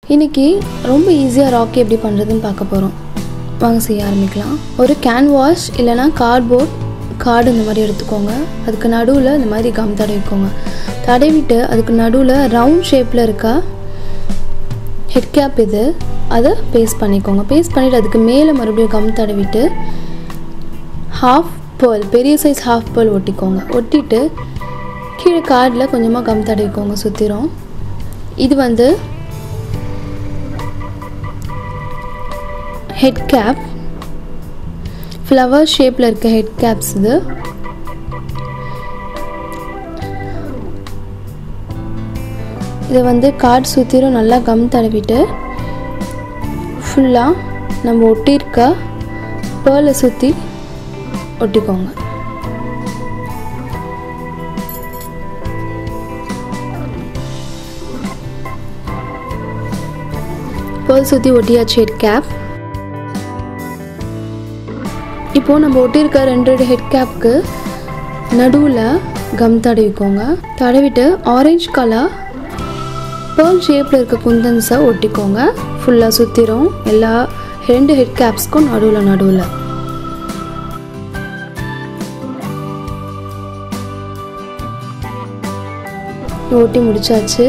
இன்றைக்கி ரொம்ப ஈஸியாக ராக்கி எப்படி பண்ணுறதுன்னு பார்க்க போகிறோம் வாங்க செய்ய ஆரம்பிக்கலாம் ஒரு கேன்வாஷ் இல்லைனா கார்ட்போர்ட் கார்டு இந்த மாதிரி எடுத்துக்கோங்க அதுக்கு நடுவில் இந்த மாதிரி கம் தடவிக்கோங்க தடவிட்டு அதுக்கு நடுவில் ரவுண்ட் ஷேப்பில் இருக்க ஹெட் கேப் இது அதை பேஸ்ட் பண்ணிக்கோங்க பேஸ்ட் பண்ணிவிட்டு அதுக்கு மேலே மறுபடியும் கம் தடவிட்டு ஹாஃப் பேர்ல் பெரிய சைஸ் ஹாஃப் பேர்ல் ஒட்டிக்கோங்க ஒட்டிட்டு கீழே கார்டில் கொஞ்சமாக கம் தடவிக்கோங்க சுற்றிரும் இது வந்து ஹெட் கேப் ஃப்ளவர் ஷேப்பில் இருக்க ஹெட் கேப்ஸ் இது இதை வந்து கார்டு சுற்றிலும் நல்லா கம் தடவிட்டு ஃபுல்லாக நம்ம ஒட்டியிருக்க பேர்லை சுற்றி ஒட்டிக்கோங்க பேர்ல் சுற்றி ஒட்டியாச்சு ஹெட் கேப் இப்போது நம்ம ஒட்டியிருக்க ரெண்டு ரெண்டு ஹெட் கேப்க்கு நடுவில் கம் தடவிக்கோங்க தடவிட்டு ஆரஞ்சு கலர் பேர்ல் ஷேப்பில் இருக்க குந்தன்ஸை ஒட்டிக்கோங்க ஃபுல்லாக சுற்றிரும் எல்லா ரெண்டு ஹெட் கேப்ஸ்க்கும் நடுவில் நடுவில் ஒட்டி முடிச்சாச்சு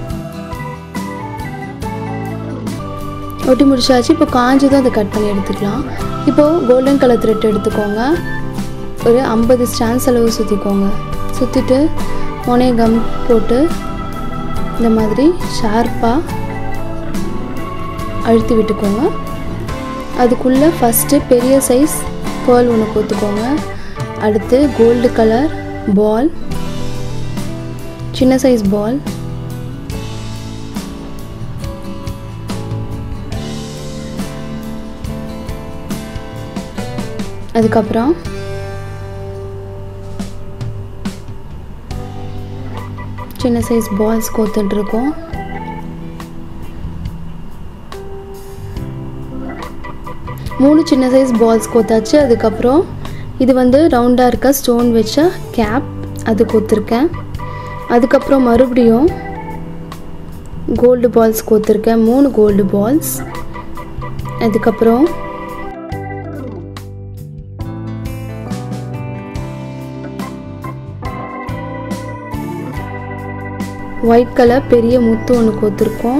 ஒட்டி முடிச்சாச்சு இப்போ காஞ்சதும் அதை கட் பண்ணி எடுத்துக்கலாம் இப்போது கோல்டன் கலர் த்ரெட் எடுத்துக்கோங்க ஒரு ஐம்பது ஸ்டாண்ட்ஸ் அளவு சுற்றிக்கோங்க சுற்றிட்டு முனைய கம் போட்டு இந்த மாதிரி ஷார்ப்பாக அழுத்தி விட்டுக்கோங்க அதுக்குள்ளே ஃபஸ்ட்டு பெரிய சைஸ் பேர்ல் ஒன்று கோத்துக்கோங்க அடுத்து கோல்டு கலர் பால் சின்ன சைஸ் பால் அதுக்கப்புறம் சின்ன சைஸ் பால்ஸ் கோத்துட்ருக்கோம் மூணு சின்ன சைஸ் பால்ஸ் கோத்தாச்சு அதுக்கப்புறம் இது வந்து ரவுண்டாக இருக்க ஸ்டோன் வச்ச கேப் அது கோத்துருக்கேன் அதுக்கப்புறம் மறுபடியும் கோல்டு பால்ஸ் கோத்துருக்கேன் மூணு கோல்டு பால்ஸ் அதுக்கப்புறம் ஒயிட் கலர் பெரிய முத்து ஒன்று கோத்துருக்கோம்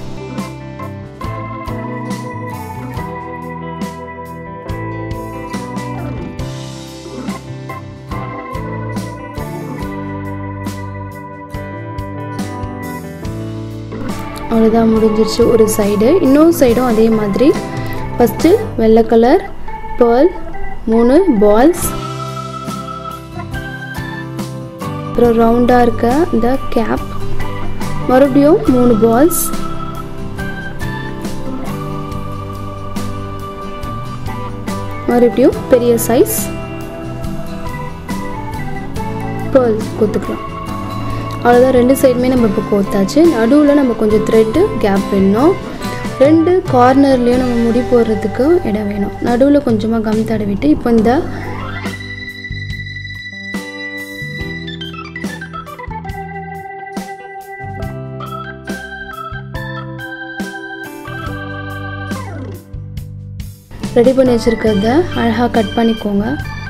அவ்வளோதான் முடிஞ்சிருச்சு ஒரு சைடு இன்னொரு சைடும் அதே மாதிரி ஃபஸ்ட்டு வெள்ளை கலர் பேர்ல் மூணு பால்ஸ் அப்புறம் ரவுண்டாக இருக்க இந்த கேப் மறுபடியும் மூணு பால்ஸ் மறுபடியும் பெரிய சைஸ் பேர்ல் கொத்துக்கலாம் அவ்வளோதான் ரெண்டு சைடுமே நம்ம இப்போ கோத்தாச்சு நடுவில் நம்ம கொஞ்சம் த்ரெட்டு கேப் வேணும் ரெண்டு கார்னர்லேயும் நம்ம முடி போடுறதுக்கு இடம் வேணும் நடுவில் கொஞ்சமாக கம் தடவிட்டு இப்போ இந்த ரெடி பண்ணி வச்சுருக்கிறத அழகாக கட் பண்ணிக்கோங்க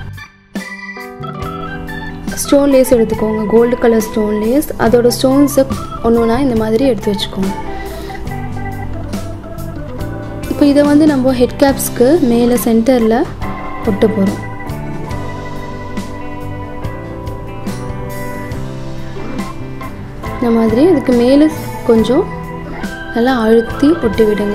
ஸ்டோன் லேஸ் எடுத்துக்கோங்க கோல்டு கலர் ஸ்டோன் லேஸ் அதோட ஸ்டோன்ஸை ஒன்று ஒன்றா இந்த மாதிரி எடுத்து வச்சுக்கோங்க இப்போ இதை வந்து நம்ம ஹெட் கேப்ஸ்க்கு மேலே சென்டரில் ஒட்ட போகிறோம் இந்த மாதிரி அதுக்கு மேலே கொஞ்சம் நல்லா அழுத்தி ஒட்டி விடுங்க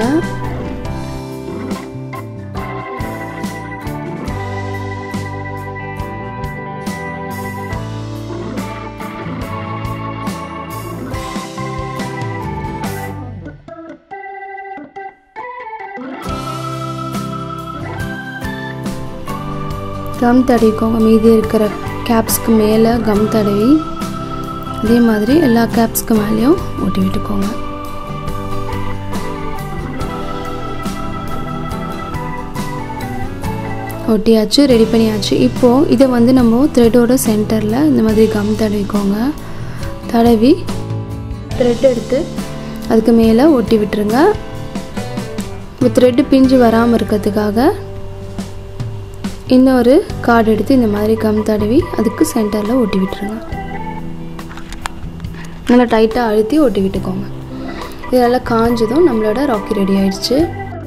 கம் தடவிக்கோங்க மீதி இருக்கிற கேப்ஸ்க்கு மேலே கம் தடவி அதே மாதிரி எல்லா கேப்ஸ்க்கு மேலேயும் ஒட்டி விட்டுக்கோங்க ஒட்டியாச்சு ரெடி பண்ணியாச்சு இப்போது இதை வந்து நம்ம த்ரெட்டோட சென்டரில் இந்த மாதிரி கம் தடவிக்கோங்க தடவி த்ரெட் எடுத்து அதுக்கு மேலே ஒட்டி விட்டுருங்க வித் த்ரெட்டு பிஞ்சு வராமல் இருக்கிறதுக்காக இன்னொரு கார்டு எடுத்து இந்த மாதிரி கம் தடவி அதுக்கு சென்டரில் ஒட்டி விட்டுருங்க நல்லா டைட்டாக அழுத்தி ஒட்டி விட்டுக்கோங்க இது நல்லா காஞ்சதும் நம்மளோட ராக்கி ரெடி ஆயிடுச்சு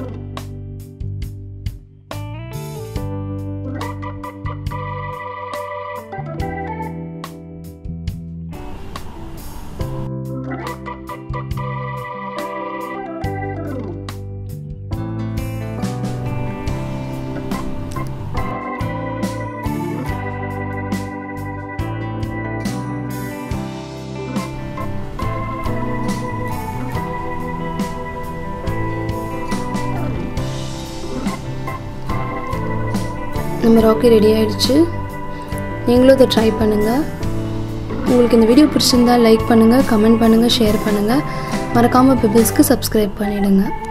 நம்ம ராக்கி ரெடி ஆயிடுச்சு நீங்களும் இதை ட்ரை பண்ணுங்கள் உங்களுக்கு இந்த வீடியோ பிடிச்சிருந்தா லைக் பண்ணுங்கள் கமெண்ட் பண்ணுங்கள் ஷேர் பண்ணுங்கள் மறக்காமல் பிபிள்ஸ்க்கு சப்ஸ்கிரைப் பண்ணிவிடுங்க